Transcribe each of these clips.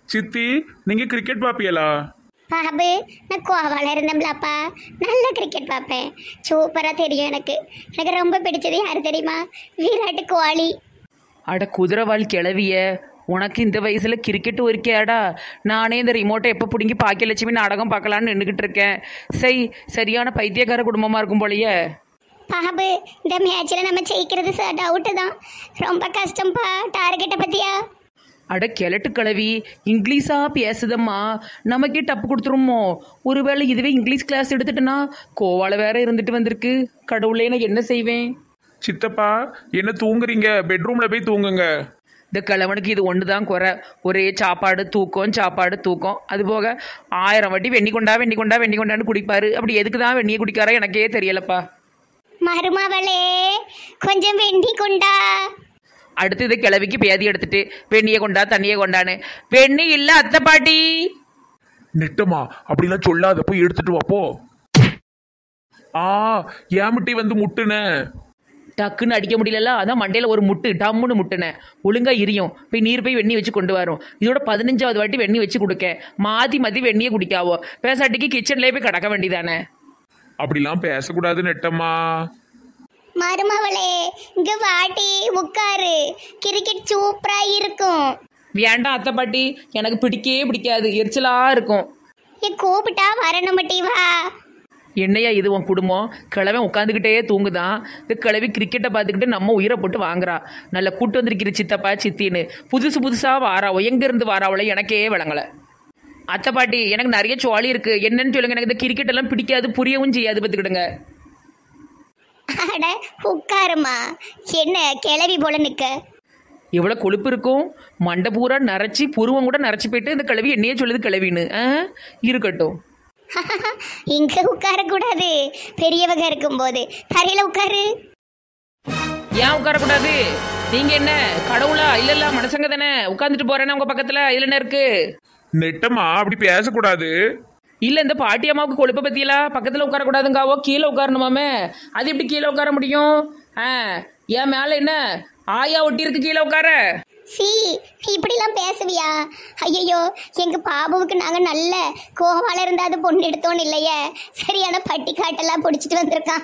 சித்தி நீங்க கிரிக்கெட் பாப்பியலா பாபு நான் கோவால இருந்தேன்லப்பா நல்ல கிரிக்கெட் பார்ப்பேன் சூப்பராக தெரியும் எனக்கு எனக்கு ரொம்ப பிடிச்சது யார் தெரியுமா விராட் கோலி அட குதிரைவால் கிளவிய உனக்கு இந்த வயசுல கிரிக்கெட் ஒருக்கேடா நானே இந்த ரிமோட்டை எப்போ பிடுங்கி பாக்கியலட்சுமி நாடகம் பார்க்கலான்னு நின்றுக்கிட்டு இருக்கேன் சரி சரியான பைத்தியக்கார குடும்பமா இருக்கும் போலயே பாபு இந்த மேட்ச்சில் நம்ம ஜெயிக்கிறது சார் டவுட்டு தான் ரொம்ப கஷ்டம்ப்பா டார்கெட்டை பற்றியா அட கிழட்டு கிளவி இங்கிலீஷா பேசுதம்மா நமக்கே டப்பு கொடுத்துருமோ ஒருவேளை இதுவே இங்கிலீஷ் கிளாஸ் எடுத்துட்டேன்னா கோவால வேற இருந்துட்டு வந்திருக்கு கடவுளே நான் என்ன செய்வேன் சித்தப்பா என்ன தூங்குறீங்க பெட்ரூம்ல போய் தூங்குங்க இந்த கிழவனுக்கு இது ஒன்று தான் குறை ஒரே சாப்பாடு தூக்கம் சாப்பாடு தூக்கம் அது போக ஆயிரம் வாட்டி வெண்ணி கொண்டா வெண்ணி கொண்டா வெண்ணி கொண்டான்னு குடிப்பாரு அப்படி எதுக்கு தான் வெண்ணியை குடிக்காரோ எனக்கே தெரியலப்பா மருமவளே கொஞ்சம் வெண்டி கொண்டா அடுத்து இது கிளவிக்கு பேதி எடுத்துட்டு வெண்ணியை கொண்டா தண்ணியை கொண்டான்னு வெண்ணி இல்லை அத்தை பாட்டி நெட்டமா அப்படிலாம் சொல்லாத போய் எடுத்துட்டு வாப்போ ஆ ஏமிட்டி வந்து முட்டுன டக்குன்னு அடிக்க முடியலல்ல அதான் மண்டையில் ஒரு முட்டு டம்முன்னு முட்டுனேன் ஒழுங்கா இரியும் போய் நீர் போய் வெண்ணி வச்சு கொண்டு வரும் இதோட பதினஞ்சாவது வாட்டி வெண்ணி வச்சு கொடுக்க மாற்றி மாற்றி வெண்ணியை குடிக்காவோ பேசாட்டிக்கு கிச்சன்லேயே போய் கிடக்க வேண்டியதானே அப்படிலாம் பேசக்கூடாது நெட்டம்மா மருமவளே இங்க வாட்டி உட்காரு கிரிக்கெட் சூப்பரா இருக்கும் வேண்டாம் அத்தை பாட்டி எனக்கு பிடிக்கவே பிடிக்காது எரிச்சலாக இருக்கும் ஏ கூப்பிட்டா வரணும் மட்டி வா என்னையா இது உன் குடும்பம் கிழவன் உட்காந்துக்கிட்டே தூங்குதான் இந்த கிழவி கிரிக்கெட்டை பார்த்துக்கிட்டு நம்ம உயிரை போட்டு வாங்குறா நல்ல கூட்டு வந்திருக்கிற சித்தப்பா சித்தின்னு புதுசு புதுசாக வாராவோ எங்கேருந்து வாராவளோ எனக்கே விளங்கலை அத்தை பாட்டி எனக்கு நிறைய சோழி இருக்கு என்னன்னு சொல்லுங்க எனக்கு இந்த கிரிக்கெட் எல்லாம் பிடிக்காது புரியவும் செய்யாது பார்த்துக்கிடுங்க அட உட்காருமா என்ன கிளவி போல நிக்க எவ்வளோ கொழுப்பு இருக்கும் மண்டை பூரா நரைச்சி புருவம் கூட நரைச்சி போயிட்டு இந்த கிழவி என்னையே சொல்லுது கிழவின்னு ஆ இருக்கட்டும் இங்க உட்கார கூடாது பெரியவங்க இருக்கும்போது தரையில உட்காரு ஏன் உட்காரக்கூடாது நீங்க என்ன கடவுளா இல்ல இல்ல மனுஷங்க தானே உட்காந்துட்டு போறேன்னா உங்க பக்கத்துல இதுல என்ன இருக்கு நெட்டம்மா அப்படி பேசக்கூடாது இல்ல இந்த பாட்டி அம்மாவுக்கு கொழுப்பை பத்தியெல்லாம் பக்கத்துல உட்காரக்கூடாதுங்காவோ கீழே உட்காரணுமாமே அது எப்படி கீழே உட்கார முடியும் ஆ ஏன் மேல என்ன ஆயா ஒட்டி இருக்கு கீழே உட்கார சி நீ இப்படிலாம் பேசுவியா ஐயோ எங்க பாபுவுக்கு நாங்க நல்ல கோவால இருந்தாது பொண்ணு எடுத்தோன்னு இல்லையே சரியான பட்டி காட்டெல்லாம் பிடிச்சிட்டு வந்திருக்கான்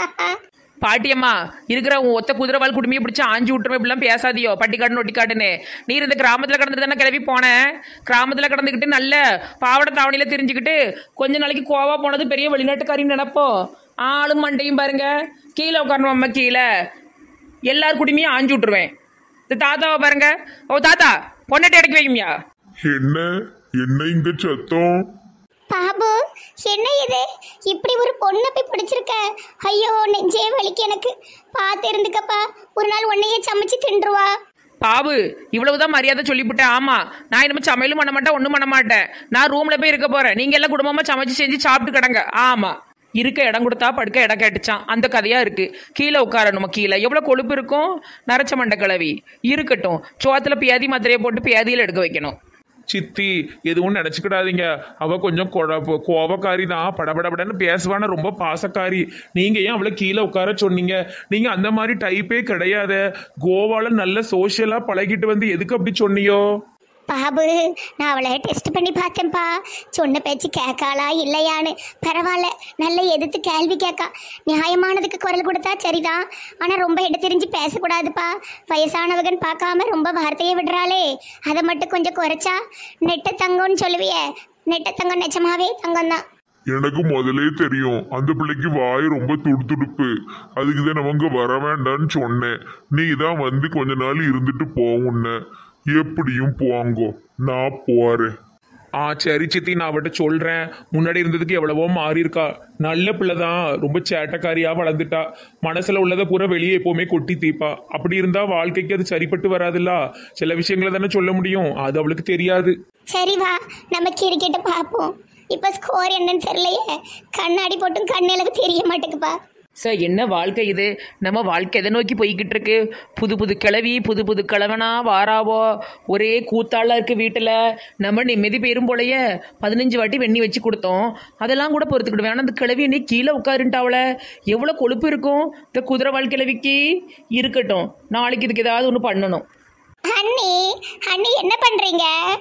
பாட்டியம்மா இருக்கிற உன் ஒத்த குதிரைவால் குடுமையை பிடிச்சி ஆஞ்சி விட்டுருமே இப்படிலாம் பேசாதியோ பட்டிக்காடு நொட்டிக்காட்டுன்னு நீர் இந்த கிராமத்தில் கடந்துட்டு தானே கிளம்பி போனேன் கிராமத்தில் கடந்துக்கிட்டு நல்ல பாவடை தாவணியில் தெரிஞ்சுக்கிட்டு கொஞ்ச நாளைக்கு கோவா போனது பெரிய வெளிநாட்டுக்காரின்னு நினைப்போம் ஆளும் மண்டையும் பாருங்க கீழே உட்காரணும் அம்மா கீழே எல்லார் குடுமையும் ஆஞ்சி விட்டுருவேன் இந்த தாத்தாவை பாருங்க ஓ தாத்தா பொண்ணாட்டி அடக்கி வைக்குமியா என்ன என்ன இங்க சத்தம் பாபு என்ன இது இப்படி ஒரு பொண்ணை போய் பிடிச்சிருக்க ஐயோ நெஞ்சே வலிக்கு எனக்கு பார்த்து இருந்துக்கப்பா ஒரு நாள் உன்னையே சமைச்சு தின்றுவா பாபு இவ்வளவுதான் மரியாதை சொல்லிவிட்டேன் ஆமா நான் இனிமே சமையலும் பண்ண மாட்டேன் ஒன்றும் பண்ண மாட்டேன் நான் ரூம்ல போய் இருக்க போறேன் நீங்க எல்லாம் குடும்பமா சமைச்சு செஞ்சு சாப்பிட்டு கிடங்க ஆமா இருக்க இடம் கொடுத்தா படுக்க இடம் கேட்டுச்சான் அந்த கதையா இருக்கு கீழே உட்காரணுமா கீழே எவ்வளவு கொழுப்பு இருக்கும் நரைச்ச மண்டை கிளவி இருக்கட்டும் சோத்துல பியாதி மாத்திரையை போட்டு பியாதியில் எடுக்க வைக்கணும் சித்தி எதுவும் நினச்சிக்கிடாதீங்க அவ கொஞ்சம் கொழ- கோவக்காரி தான் படபடபடன்னு பேசுவான ரொம்ப பாசக்காரி நீங்க ஏன் அவளை கீழே உட்கார சொன்னீங்க நீங்க அந்த மாதிரி டைப்பே கிடையாது கோவால நல்ல சோஷியலா பழகிட்டு வந்து எதுக்கு அப்படி சொன்னியோ பாபு நான் அவளை டெஸ்ட் பண்ணி பார்த்தேன்ப்பா சொன்ன பேச்சு கேட்காளா இல்லையான்னு பரவாயில்ல நல்ல எதிர்த்து கேள்வி கேட்கா நியாயமானதுக்கு குரல் கொடுத்தா சரிதான் ஆனால் ரொம்ப எடுத்தெறிஞ்சு பேசக்கூடாதுப்பா வயசானவகன் பார்க்காம ரொம்ப வார்த்தையை விடுறாளே அதை மட்டும் கொஞ்சம் குறைச்சா நெட்ட தங்கம்னு சொல்லுவியே நெட்ட தங்கம் நிஜமாவே தங்கம் தான் எனக்கு முதலே தெரியும் அந்த பிள்ளைக்கு வாய் ரொம்ப துடுதுடுப்பு அதுக்கு தான் அவங்க வர வேண்டாம்னு சொன்னேன் நீ தான் வந்து கொஞ்ச நாள் இருந்துட்டு போவுன்ன எப்படியும் போங்கோ நான் போறேன் ஆ சரி சித்தி நான் அவட்ட சொல்றேன் முன்னாடி இருந்ததுக்கு எவ்வளவோ மாறி இருக்கா நல்ல பிள்ளை தான் ரொம்ப சேட்டக்காரியா வளர்ந்துட்டா மனசுல உள்ளதை பூரா வெளியே எப்பவுமே கொட்டி தீப்பா அப்படி இருந்தா வாழ்க்கைக்கு அது சரிப்பட்டு வராதுல்ல சில விஷயங்களை தானே சொல்ல முடியும் அது அவளுக்கு தெரியாது சரி வா நம்ம கிரிக்கெட்டை பார்ப்போம் இப்போ ஸ்கோர் என்னன்னு தெரியலையே கண்ணாடி போட்டும் கண்ணிலக்கு தெரிய மாட்டேங்குப்பா சார் என்ன வாழ்க்கை இது நம்ம வாழ்க்கை எதை நோக்கி போய்கிட்டு இருக்கு புது புது கிளவி புது புது கிழவனா வாராவோ ஒரே கூத்தாளா இருக்கு வீட்டில் நம்ம நிம்மதி பெயரும் போலயே பதினஞ்சு வாட்டி வெண்ணி வச்சு கொடுத்தோம் அதெல்லாம் கூட பொறுத்துக்கிடுவேன் ஆனால் அந்த கிளவி நீ கீழே உட்காருன்ட்டாவல எவ்வளோ கொழுப்பு இருக்கும் இந்த குதிரை கிழவிக்கு இருக்கட்டும் நாளைக்கு இதுக்கு ஏதாவது ஒன்று பண்ணணும் அண்ணி அண்ணி என்ன பண்றீங்க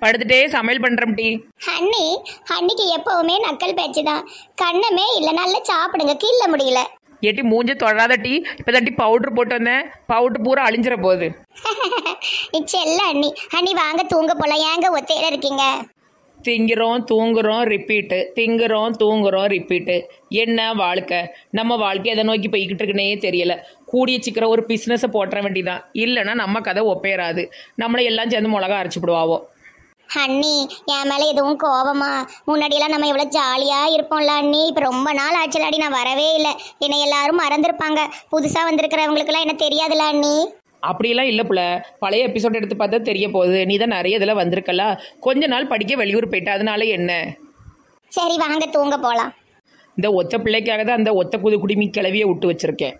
படுத்துட்டே சமையல் பண்றேன் டி ஹன்னி ஹன்னிக்கு எப்பவுமே நக்கல் பேச்சு தான் கண்ணமே இல்லை நல்லா சாப்பிடுங்க கீழ முடியல ஏட்டி மூஞ்ச தொடாத டீ இப்போ தாண்டி பவுட்ரு போட்டு வந்தேன் பவுட்ரு பூரா அழிஞ்சிட போகுது செல்ல அண்ணி அண்ணி வாங்க தூங்க போலாம் ஏங்க ஒத்தையில இருக்கீங்க திங்கிறோம் தூங்குறோம் ரிப்பீட்டு திங்கிறோம் தூங்குறோம் ரிப்பீட்டு என்ன வாழ்க்கை நம்ம வாழ்க்கை எதை நோக்கி போய்கிட்டு இருக்குன்னே தெரியல கூடிய சீக்கிரம் ஒரு பிஸ்னஸை போட்டுற வேண்டியதான் இல்லைன்னா நம்ம கதை ஒப்பேறாது நம்மளை எல்லாம் சேர்ந்து மிளகா அரைச்சி விடுவாவோ அண்ணி என் மேல எதுவும் கோவமா முன்னாடியெல்லாம் நம்ம எவ்வளவு ஜாலியா இருப்போம்ல அண்ணி இப்ப ரொம்ப நாள் ஆச்சுலாடி நான் வரவே இல்லை என்னை எல்லாரும் மறந்துருப்பாங்க புதுசா வந்திருக்கிறவங்களுக்குலாம் என்ன தெரியாதுல அண்ணி அப்படியெல்லாம் இல்லை புள்ள பழைய எபிசோட் எடுத்து பார்த்தா தெரிய போகுது நீ தான் நிறைய இதில் வந்திருக்கல கொஞ்ச நாள் படிக்க வெளியூர் போயிட்ட அதனால என்ன சரி வாங்க தூங்க போலாம் இந்த ஒத்த பிள்ளைக்காக தான் அந்த ஒத்த குது குடிமி கிளவியை விட்டு வச்சிருக்கேன்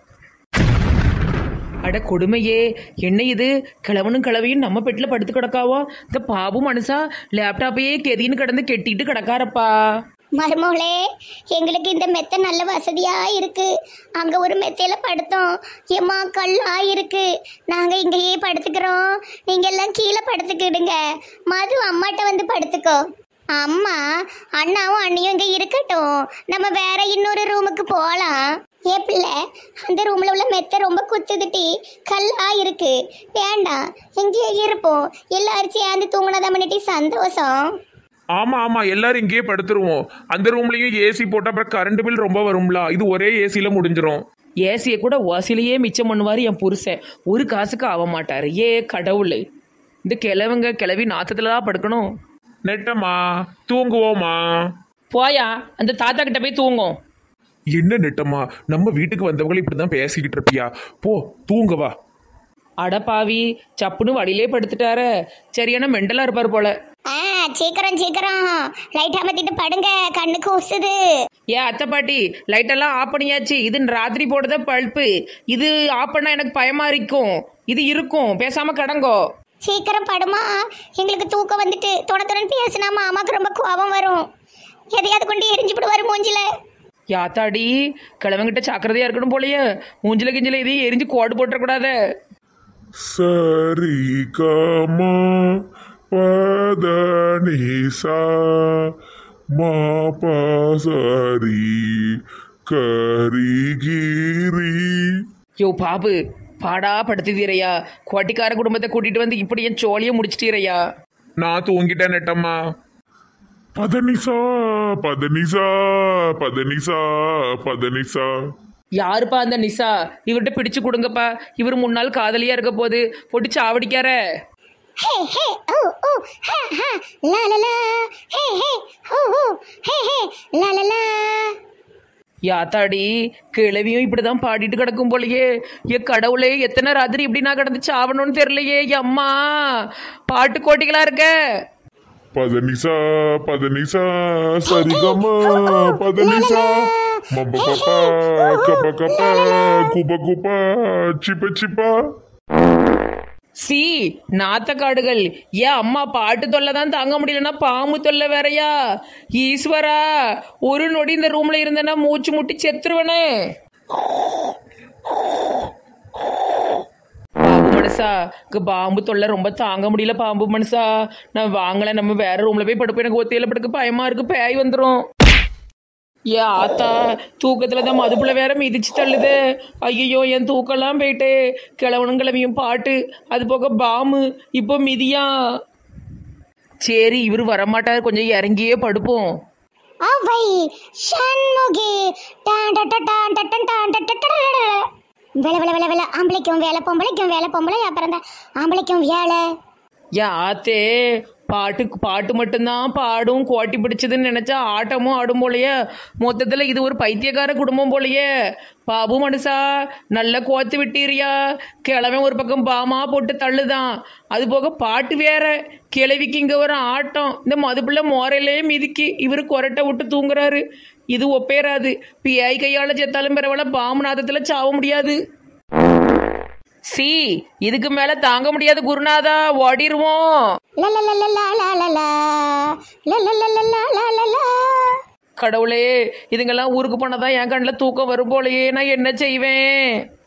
அட கொடுமையே என்ன இது கிழவனும் கிழவியும் நம்ம பெட்டில் படுத்து கிடக்காவோ இந்த பாபு மனுஷா லேப்டாப்பையே கெதின்னு கிடந்து கெட்டிட்டு கிடக்காரப்பா மருமகளே எங்களுக்கு இந்த மெத்தை நல்ல வசதியா இருக்கு அங்க ஒரு மெத்தையில படுத்தோம் எம்மா கல்லா இருக்கு நாங்க இங்கேயே படுத்துக்கிறோம் நீங்க எல்லாம் கீழே படுத்துக்கிடுங்க மது அம்மாட்ட வந்து படுத்துக்கோ அம்மா அண்ணாவும் அண்ணியும் இங்க இருக்கட்டும் நம்ம வேற இன்னொரு ரூமுக்கு போலாம் ஏ பிள்ளை அந்த ரூம்ல உள்ள மெத்தை ரொம்ப குத்துதுட்டி கல்லா இருக்கு வேண்டாம் இங்கேயே இருப்போம் எல்லாரும் சேர்ந்து தூங்கினதான் பண்ணிட்டு சந்தோஷம் ஆமா ஆமா எல்லாரும் இங்கேயே படுத்துருவோம் அந்த ரூம்லயும் ஏசி போட்டா அப்புறம் கரண்ட் பில் ரொம்ப வரும்ல இது ஒரே ஏசில முடிஞ்சிரும் ஏசியை கூட ஓசிலேயே மிச்சம் பண்ணுவார் என் புருஷன் ஒரு காசுக்கு ஆக மாட்டார் ஏ கடவுள் இந்த கிழவங்க கிளவி நாத்தத்தில் தான் படுக்கணும் நெட்டம்மா தூங்குவோமா போயா அந்த தாத்தா கிட்ட போய் தூங்கும் என்ன நெட்டம்மா நம்ம வீட்டுக்கு வந்தவங்களை இப்படிதான் பேசிக்கிட்டு இருப்பியா போ தூங்க வா அடப்பாவி சப்புன்னு வழியிலே படுத்துட்டாரு சரியான மெண்டலா இருப்பார் போல ஆ சீக்கிரம் சீக்கிரம் லைட் அமர்த்திட்டு படுங்க கண்ணு கூசுது ஏ அத்தை பாட்டி லைட்டெல்லாம் ஆஃப் பண்ணியாச்சு இது ராத்திரி போடுறத பல்ப்பு இது ஆஃப் பண்ணா எனக்கு பயமா இருக்கும் இது இருக்கும் பேசாம கடங்கோ சீக்கிரம் படுமா எங்களுக்கு தூக்கம் வந்துட்டு தொடத்துடன் பேசினா மாமாக்கு ரொம்ப கோபம் வரும் எதையாவது கொண்டு எரிஞ்சு விடுவாரு மூஞ்சில யாத்தாடி கிழவங்கிட்ட ஜாக்கிரதையா இருக்கணும் போலயே மூஞ்சில கிஞ்சில இதையும் எரிஞ்சு கோடு போட்டுறக்கூடாத சரி கமா பதனி சா மா பசரி கரிகிரி யோ பாபு பாடா படுத்துதீரையா கோட்டிக்கார குடும்பத்தை கூட்டிட்டு வந்து இப்படி என் சோழியை முடிச்சிட்டீரையா நான் தூங்கிட்டேன் நெட்டம்மா பதனிசா பதனிசா பதனிசா பதனிசா யாருப்பா அந்த நிசா இவர்கிட்ட பிடிச்சு கொடுங்கப்பா இவர் முன்னாள் காதலியா இருக்க போது போட்டு சாவடிக்கார ஹே ஹே ஓ ஓ ஹா ஹா லா லா லா ஹே ஹே ஓ ஓ ஹே ஹே லா லா லா யாத்தாடி கிழவியும் இப்படிதான் பாடிட்டு கிடக்கும் போலயே ஏ கடவுளே எத்தனை ராத்திரி இப்படி நான் கிடந்து சாவணும்னு தெரியலையே ஏ அம்மா பாட்டு கோட்டிகளா இருக்க பதனிசா பதனிசா சரிகமா பதனிசா மம்ப பப்பா கப்ப கப்பா குப குபா சிப்ப சிப்பா சி நாத்த காடுகள் ஏன் அம்மா பாட்டு தொல்லை தான் தாங்க முடியலன்னா பாம்பு தொல்லை வேறயா ஈஸ்வரா ஒரு நொடி இந்த ரூம்ல இருந்தேன்னா மூச்சு முட்டி செத்துருவனே பாம்பு மனுஷா இங்க பாம்பு தொல்லை ரொம்ப தாங்க முடியல பாம்பு மனுஷா நான் வாங்கல நம்ம வேற ரூம்ல போய் படுப்போம் எனக்கு ஒத்தையில படுக்க பயமா இருக்கு பேய் வந்துடும் ஏ ஆத்தா தூக்கத்துல தான் மதுப்புல வேற மிதிச்சு தள்ளுது ஐயோ என் தூக்கம்லாம் போயிட்டு கிழவனும் கிளவியும் பாட்டு அது போக பாம்பு இப்போ மிதியா சரி இவர் வரமாட்டார் கொஞ்சம் இறங்கியே படுப்போம் அவை ஷண்முகி டான் ட ட டான் ட டன் டான் ட ட ட ட ட. வேலை வேலை வேலை வேலை ஆம்பளைக்கும் வேலை பொம்பளைக்கும் வேலை பொம்பளை அப்புறம் தான் ஆம்பளைக்கும் வேலை ஏ ஆத்தே பாட்டு பாட்டு மட்டும்தான் பாடும் கோட்டி பிடிச்சதுன்னு நினைச்சா ஆட்டமும் ஆடும் போலயே மொத்தத்தில் இது ஒரு பைத்தியக்கார குடும்பம் போலயே பாபு மனுஷா நல்ல கோத்து விட்டீரியா கிழவன் ஒரு பக்கம் பாமா போட்டு தள்ளுதான் அது போக பாட்டு வேற கிழவிக்கு இங்கே ஒரு ஆட்டம் இந்த மதுப்புள்ள மோரையிலே மிதிக்கி இவர் கொரட்டை விட்டு தூங்குறாரு இது ஒப்பேறாது பிஐ கையால் செத்தாலும் பரவாயில்ல பாம்பு நாதத்தில் சாவ முடியாது சி இதுக்கு மேல தாங்க முடியாது குருநாதா ஓடிருவோம் லா லா லா லா லா லா லா லா. லா லா லா லா லா லா லா லா. கடவுளே இதுங்கெல்லாம் ஊருக்கு போனதான் என் கண்ணில் தூக்கம் வரும் போலயே நான் என்ன செய்வேன்